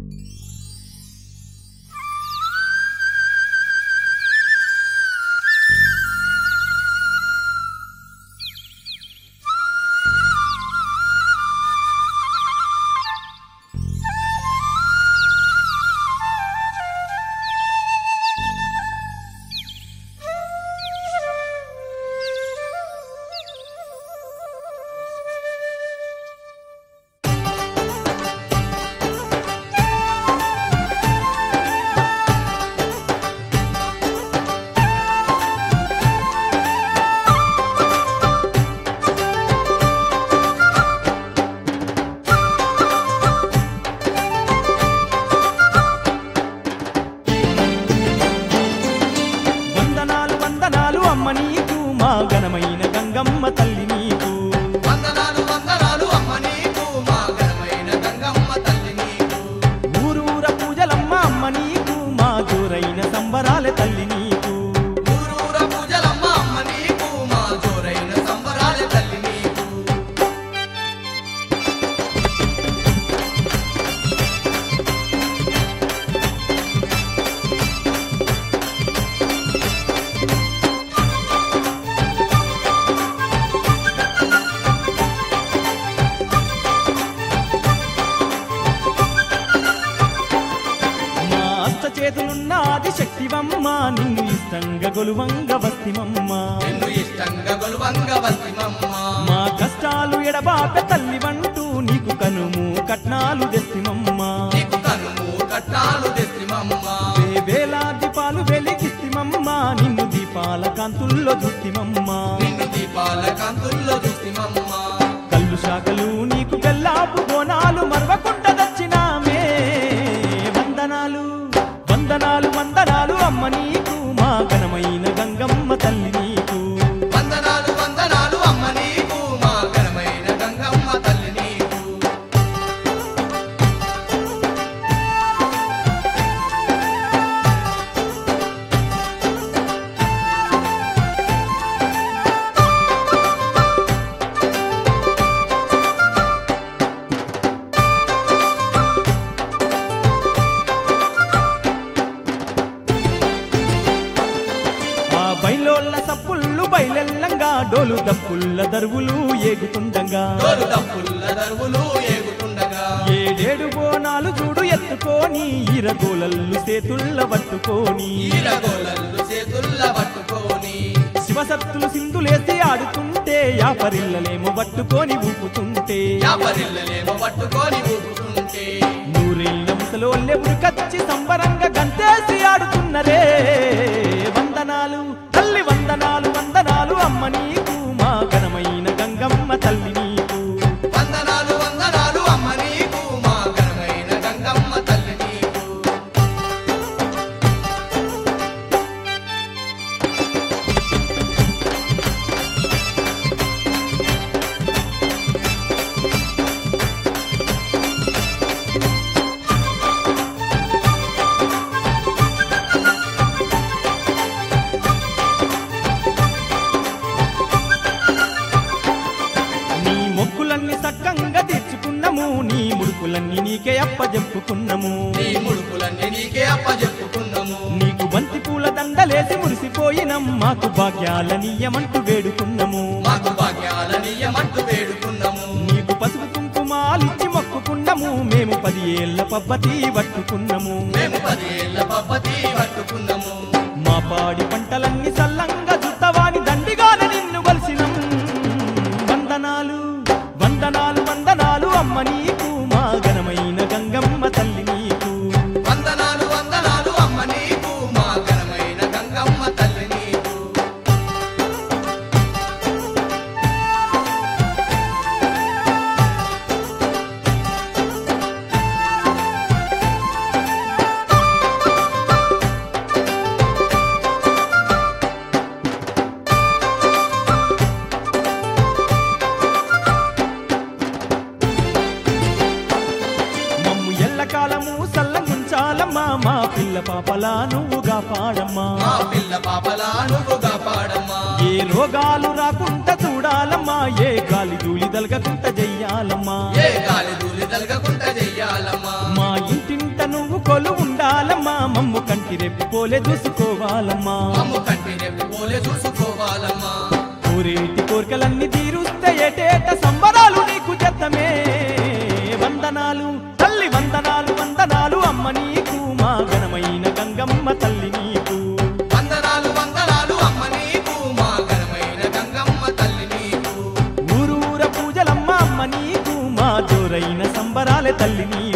వందనాలు వందనాలు అమ్మ నీకు మా ఘనమైన గంగమ్మ తల్లి నీకు వందనాలు వందనాలు అమ్మ నీకు మా ఘనమైన గంగమ్మ తల్లి నీకు ఊరూర పూజలమ్మ అమ్మ నీకు మా జోరైన సంబరాల తల్లి నీకు ఊరూర పూజలమ్మ అమ్మ నీకు మా జోరైన సంబరాల తల్లి నీకు మా అష్ట చేతులున్నది శక్తివమ్మ నిన్ను ఇష్టంగా గొలువంగ వస్తిమమ్మ నిన్ను ఇష్టంగా గొలువంగ వస్తిమమ్మ మా కష్టాలు ఎడబాపె తల్లివంటూ నీకు కనుము కట్నాలు తెస్తిమమ్మ నీకు కనుము కట్టాలు తెస్తిమమ్మ వేల దీపాలు వెలిగిస్తిమమ్మ నిన్ను దీపాల కాంతుల్లో చూస్తిమమ్మ నిన్ను దీపాల కాంతుల్లో చూస్తిమమ్మ కళ్ళు శాఖలు నీకు గల్లాపు బోనాలు మరవకుండా దచ్చినామే వందనాలు వందనాలు వందనాలు అమ్మ నీకు మా ఘనమైన గంగమ్మ తల్లి నీకు వందనాలు వందనాలు అమ్మ నీకు మా ఘనమైన గంగమ్మ తల్లి నీకు ఆ బయలోళ్ళ సప్పుళ్ళు బయలెల్లంగా డోలు దప్పుల్ల దరువులు ఏగుతుండగా డోలు దప్పుల్ల దరువులు ఏగుతుండగా ఏడేడు బోనాలు చూడు ఎత్తుకొని ఇరగోలల్లు సేతుళ్ళ పట్టుకొని ఈరగోలల్లు చేతుల్ల పట్టుకొని శివసత్తులు సింధులేసి ఆడుతుంటే యాపరిల్లలేమో పట్టుకొని ఊపుతుంటే యాపరిల్లలేమో పట్టుకొని ఊపుతుంటే నూరేళ్ళ ముసలోళ్ళె ఉరికచ్చి సంబరంగా గంతేసి ఆడుతున్నరే వందనాలు తల్లి వందనాలు వందనాలు అమ్మ నీకు మా ఘనమైన గంగమ్మ తల్లి నీకు వందనాలు వందనాలు అమ్మ నీకు మా ఘనమైన గంగమ్మ తల్లి నీకు నీ మొక్కులన్నీ సక్కంగా తీర్చుకున్నాము నీ ముడుకులన్నీ నీకే అప్పజెప్పుకున్నాము నీ ముడుపులన్నీ నీకే అప్పజెప్పుకున్నాము నీకు బంతి పూల దండలేసి మురిసిపోయినం మాకు భాగ్యాలనీయమంటూ వేడుకున్నాము మాకు భాగ్యాల నియమంటూ వేడుకున్నాము నీకు పసుపు కుంకుమాలిచ్చి మొక్కుకున్నాము మేము పది ఏళ్ల పబ్బతి పట్టుకున్నాము మేము పదేళ్ల పబ్బతి పట్టుకున్నాము మా పాడి పంటలన్నీ సల్లంగా జుత్తవాని దండిగాన నిన్ను కలిసినం వందనాలు వందనాలు వందనాలు అమ్మ నీకు మా ఘనమైన గంగమ్మ తల్లి నీకు వందనాలు వందనాలు అమ్మ నీకు మా ఘనమైన గంగమ్మ తల్లి నీకు మమ్ము ఎల్లకాలము సల్లంగుంచాలమ్మా మా పిల్ల పాపలా నువ్వుగా పాడమ్మా మా పిల్ల పాపలా నువ్వుగా పాడమ్మా ఏ రోగాలు రాకుండా చూడాలమ్మా ఏ గాలి ధూళి దలగకుండా చెయ్యాలమ్మా ఏ గాలి దూలి తలగకుండా చెయ్యాలమ్మా మా ఇంటింట పోలే చూసుకోవాలమ్మా మమ్ము కంటి రెప్పి పోలే చూసుకోవాలమ్మా ఊరేటి కోరికలన్నీ తీరుస్తే ఏటేట సంబరాలు నీకు చెత్తమే వందనాలు తల్లి వందనాలు వందనాలు అమ్మ నీకు మా ఘనమైన గంగమ్మ తల్లి నీకు వందనాలు వందనాలు అమ్మ నీకు మా ఘనమైన గంగమ్మ తల్లి నీకు ఊరూర పూజలమ్మ అమ్మ నీకు మా జోరైన సంబరాలే తల్లి నీకు